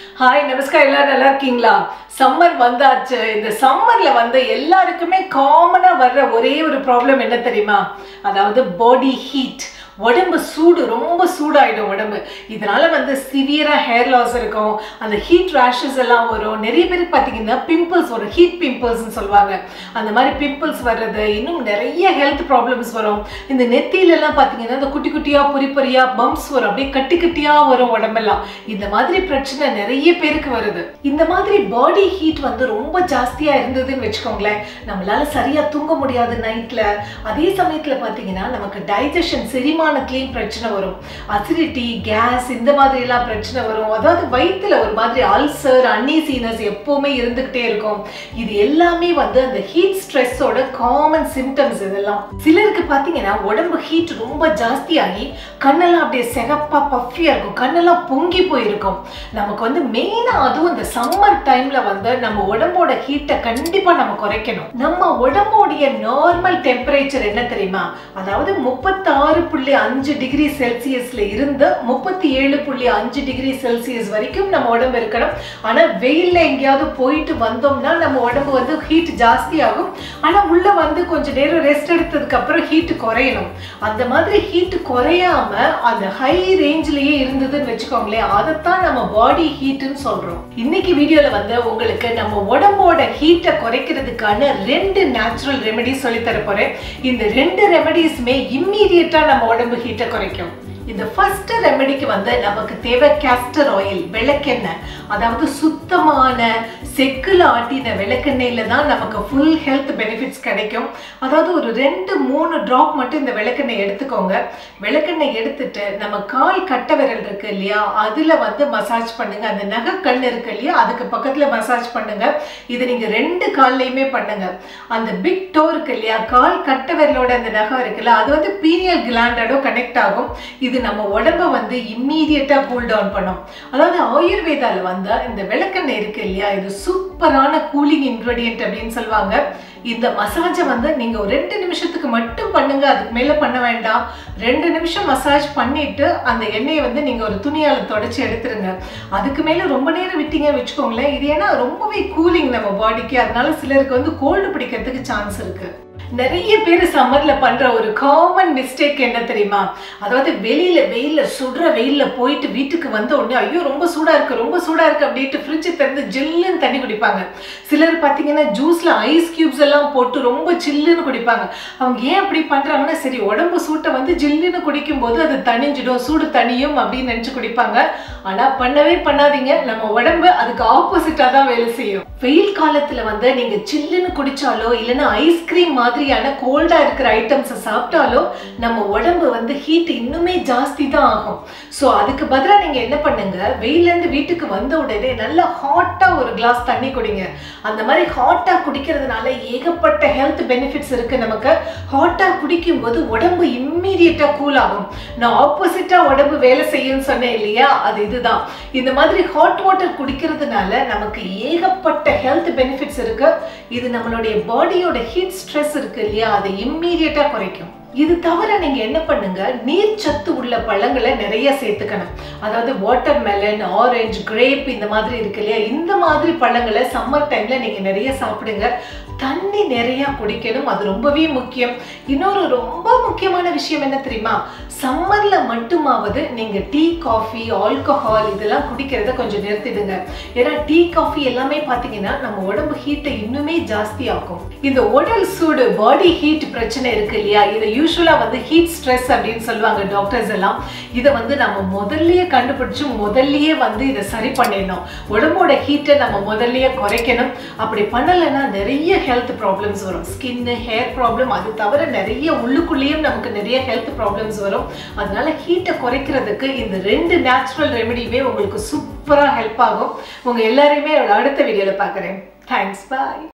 hi நமஸ்கார் எல்லாரும் நல்லா இருக்கீங்களா சம்மர் வந்தாச்சு இந்த சம்மர்ல வந்து எல்லாருக்குமே காமனா வர்ற ஒரே ஒரு ப்ராப்ளம் என்ன தெரியுமா அதாவது பாடி ஹீட் உடம்பு சூடு ரொம்ப சூடாயிடும் உடம்பு இதனால வந்து சிவியரா ஹேர் லாஸ் இருக்கும் அந்த ஹீட் ரேஷஸ் எல்லாம் வரும் நிறைய பேருக்கு பார்த்தீங்கன்னா பிம்பிள்ஸ் வரும் ஹீட் பிம்பிள்ஸ்னு சொல்லுவாங்க அந்த மாதிரி பிம்பிள்ஸ் வர்றது இன்னும் நிறைய ஹெல்த் ப்ராப்ளம்ஸ் வரும் இந்த நெத்தியில எல்லாம் பார்த்தீங்கன்னா இந்த குட்டி குட்டியா பொறி பொறியா பம்ப்ஸ் வரும் அப்படியே கட்டி கட்டியா வரும் உடம்பெல்லாம் இந்த மாதிரி பிரச்சனை நிறைய பேருக்கு வருது இந்த மாதிரி பாடி ஹீட் வந்து ரொம்ப ஜாஸ்தியா இருந்ததுன்னு வச்சுக்கோங்களேன் நம்மளால சரியா தூங்க முடியாது நைட்ல அதே சமயத்துல பார்த்தீங்கன்னா நமக்கு டைஜஷன் செரிமானத்துலேயும் பிரச்சனை வரும் அசிடிட்டி கேஸ் இந்த மாதிரி எல்லாம் பிரச்சனை வரும் அதாவது வயிற்றுல ஒரு மாதிரி அல்சர் அன்னீசினஸ் எப்பவுமே இருந்துகிட்டே இருக்கும் இது எல்லாமே வந்து அந்த ஹீட் ஸ்ட்ரெஸ்ஸோட காமன் சிம்டம்ஸ் இதெல்லாம் சிலருக்கு பார்த்தீங்கன்னா உடம்பு ஹீட் ரொம்ப ஜாஸ்தியாகி கண்ணெல்லாம் அப்படியே சிகப்பா பஃபியா இருக்கும் கண்ணெல்லாம் பொங்கி போயிருக்கும் நமக்கு வந்து மெயினாக அதுவும் இந்த சம்மர் டைம்ல வந்து நம்ம உடம்போட ஹீட்டை கண்டிப்பா நம்ம குறைக்கணும் நம்ம உடம்போடைய நார்மல் டெம்பரேச்சர் என்ன தெரியுமா அதாவது முப்பத்தாறு புள்ளி அஞ்சு டிகிரி செல்சியஸ்ல இருந்து முப்பத்தி ஏழு புள்ளி அஞ்சு டிகிரி செல்சியஸ் வரைக்கும் நம்ம உடம்பு இருக்கணும் ஆனா வெயில்ல எங்கேயாவது போயிட்டு வந்தோம்னா நம்ம உடம்பு வந்து ஹீட் ஜாஸ்தி ஆகும் ஆனா உள்ள வந்து கொஞ்ச நேரம் ரெஸ்ட் எடுத்ததுக்கு அப்புறம் ஹீட் குறையணும் அந்த மாதிரி ஹீட் குறையாம அந்த ஹை ரேஞ்சிலேயே இருந்ததுன்னு வச்சுக்கோங்களேன் அதைத்தான் நம்ம பாடி ஹீட்னு சொல்றோம் இன்னைக்கு வீடியோல வந்து உங்களுக்கு நம்ம உடம்போட ஹீட்டை குறைக்கிறதுக்கான ரெண்டு நேச்சுரல் ரெமெடி சொல்லி தர போறேன் இந்த ரெண்டு ரெமெடிஸுமே இம்மீடியட்டா நம்ம உடம்பு ஹீட்டை குறைக்கும் இந்த ஃபர்ஸ்ட் ரெமெடிக்கு வந்து நமக்கு தேவை கேஸ்டர் ஆயில் விளக்கெண்ணெய் அதாவது சுத்தமான செக்குல ஆட்டின விளக்கெண்ணெயில தான் நமக்கு ஃபுல் ஹெல்த் பெனிஃபிட்ஸ் கிடைக்கும் அதாவது ஒரு ரெண்டு மூணு ட்ராப் மட்டும் இந்த விளக்கெண்ணெய் எடுத்துக்கோங்க விளக்கெண்ணெய் எடுத்துட்டு நம்ம கால் கட்டை விரல் இருக்கு இல்லையா அதுல வந்து மசாஜ் பண்ணுங்க அந்த நகை கண் இருக்கு இல்லையா அதுக்கு பக்கத்துல மசாஜ் பண்ணுங்க இது நீங்க ரெண்டு கால்லையுமே பண்ணுங்க அந்த பிக் டோ இருக்கு இல்லையா கால் கட்டை விரலோட அந்த நகம் இருக்குல்ல அது வந்து பீரியல் கிளாண்டோட கனெக்ட் ஆகும் இது நம்ம உடம்ப வந்து இம்மீடியட்டா கூல் டவுன் பண்ணும் அதாவது ஆயுர்வேதால வந்து இந்த விளக்கெண்ணெய் இருக்கு இல்லையா இது சூப்பரான கூலிங் இன்க்ரீடியன்ட் அப்படின்னு சொல்லுவாங்க இந்த மசாஜை வந்து நீங்க ஒரு ரெண்டு நிமிஷத்துக்கு மட்டும் பண்ணுங்க அதுக்கு மேல பண்ண வேண்டாம் ரெண்டு நிமிஷம் மசாஜ் பண்ணிட்டு அந்த எண்ணெயை வந்து நீங்க ஒரு துணியால தொடச்சி எடுத்துருங்க அதுக்கு மேல ரொம்ப நேரம் விட்டீங்கன்னு வச்சுக்கோங்களேன் இது ஏன்னா ரொம்பவே கூலிங் நம்ம பாடிக்கு அதனால சிலருக்கு வந்து கோல்டு பிடிக்கிறதுக்கு சான்ஸ் இருக்கு நிறைய பேர் சம்மர்ல பண்ற ஒரு காமன் மிஸ்டேக் என்ன தெரியுமா அதாவது வெளியில வெயில்ல சுடுற வெயில்ல போயிட்டு வீட்டுக்கு வந்த உடனே ஐயோ ரொம்ப சூடா இருக்கு ரொம்ப சூடா இருக்கு அப்படின்ட்டு ஃப்ரிட்ஜ் திறந்து ஜில்லுன்னு தண்ணி குடிப்பாங்க சிலர் பார்த்தீங்கன்னா ஜூஸ்ல ஐஸ் கியூப்ஸ் எல்லாம் போட்டு ரொம்ப சில்லுன்னு குடிப்பாங்க அவங்க ஏன் அப்படி பண்றாங்கன்னா சரி உடம்பு சூட்டை வந்து ஜில்லுன்னு குடிக்கும் போது அது தணிஞ்சிடும் சூடு தனியும் அப்படின்னு நினைச்சு குடிப்பாங்க ஆனா பண்ணவே பண்ணாதீங்க நம்ம உடம்பு அதுக்கு ஆப்போசிட்டா தான் வேலை செய்யும் வெயில் காலத்துல வந்து நீங்க சில்லுன்னு குடிச்சாலோ இல்லைன்னா ஐஸ்கிரீம் மாதிரியான கோல்டா இருக்கிற ஐட்டம்ஸை சாப்பிட்டாலோ நம்ம உடம்பு வந்து ஹீட் இன்னுமே ஜாஸ்தி தான் ஆகும் ஸோ அதுக்கு பதிலாக நீங்க என்ன பண்ணுங்க வெயிலேருந்து வீட்டுக்கு வந்த உடனே நல்லா ஹாட்டா ஒரு கிளாஸ் தண்ணி குடிங்க அந்த மாதிரி ஹாட்டா குடிக்கிறதுனால ஏகப்பட்ட ஹெல்த் பெனிஃபிட்ஸ் இருக்கு நமக்கு ஹாட்டா குடிக்கும் போது உடம்பு இம்மீடியட்டா கூல் ஆகும் நான் ஆப்போசிட்டா உடம்பு வேலை செய்யும்னு சொன்னேன் இல்லையா அது இதுதான் இந்த மாதிரி ஹாட் வாட்டர் குடிக்கிறதுனால நமக்கு ஏகப்பட்ட ஹெல்த் பெனிஃபிட்ஸ் இருக்கு இது நம்மளுடைய பாடியோட ஹீட் ஸ்ட்ரெஸ் இருக்கு இல்லையா அதை இம்மீடியட்டா குறைக்கும் இது தவிர நீங்க என்ன பண்ணுங்க நீர் சத்து உள்ள பழங்களை நிறைய சேர்த்துக்கணும் அதாவது வாட்டர் மெலன் ஆரஞ்சு கிரேப் இந்த மாதிரி இருக்கு இல்லையா இந்த மாதிரி பழங்களை சம்மர் டைம்ல நீங்க நிறைய சாப்பிடுங்க தண்ணி நிறைய குடிக்கணும் அது ரொம்பவே முக்கியம் இன்னொரு ரொம்ப முக்கியமான விஷயம் என்ன தெரியுமா சம்மர்ல மட்டுமாவது நீங்க டீ காஃபி ஆல்கஹால் இதெல்லாம் குடிக்கிறத கொஞ்சம் நிறுத்திடுங்க ஏன்னா டீ காஃபி எல்லாமே பாத்தீங்கன்னா நம்ம உடம்பு ஹீட்டை இன்னுமே ஜாஸ்தி ஆக்கும் இந்த உடல் சூடு பாடி ஹீட் பிரச்சனை இருக்கு இல்லையா இதை யூஸ்வலா வந்து ஹீட் ஸ்ட்ரெஸ் அப்படின்னு சொல்லுவாங்க டாக்டர்ஸ் எல்லாம் இதை வந்து நம்ம முதல்லயே கண்டுபிடிச்சு முதல்லயே வந்து இதை சரி பண்ணிடணும் உடம்போட ஹீட்டை நம்ம முதல்லயே குறைக்கணும் அப்படி பண்ணலைன்னா நிறைய ஹெல்த் ப்ராப்ளம்ஸ் வரும் ஸ்கின்னு ஹேர் ப்ராப்ளம் அது தவிர நிறைய உள்ளுக்குள்ளேயும் நமக்கு நிறைய ஹெல்த் ப்ராப்ளம்ஸ் வரும் அதனால ஹீட்டை குறைக்கிறதுக்கு இந்த ரெண்டு நேச்சுரல் ரெமெடியுமே உங்களுக்கு சூப்பராக ஹெல்ப் ஆகும் உங்க எல்லாரையுமே அடுத்த வீடியோவில் பார்க்குறேன் தேங்க்ஸ் பாய்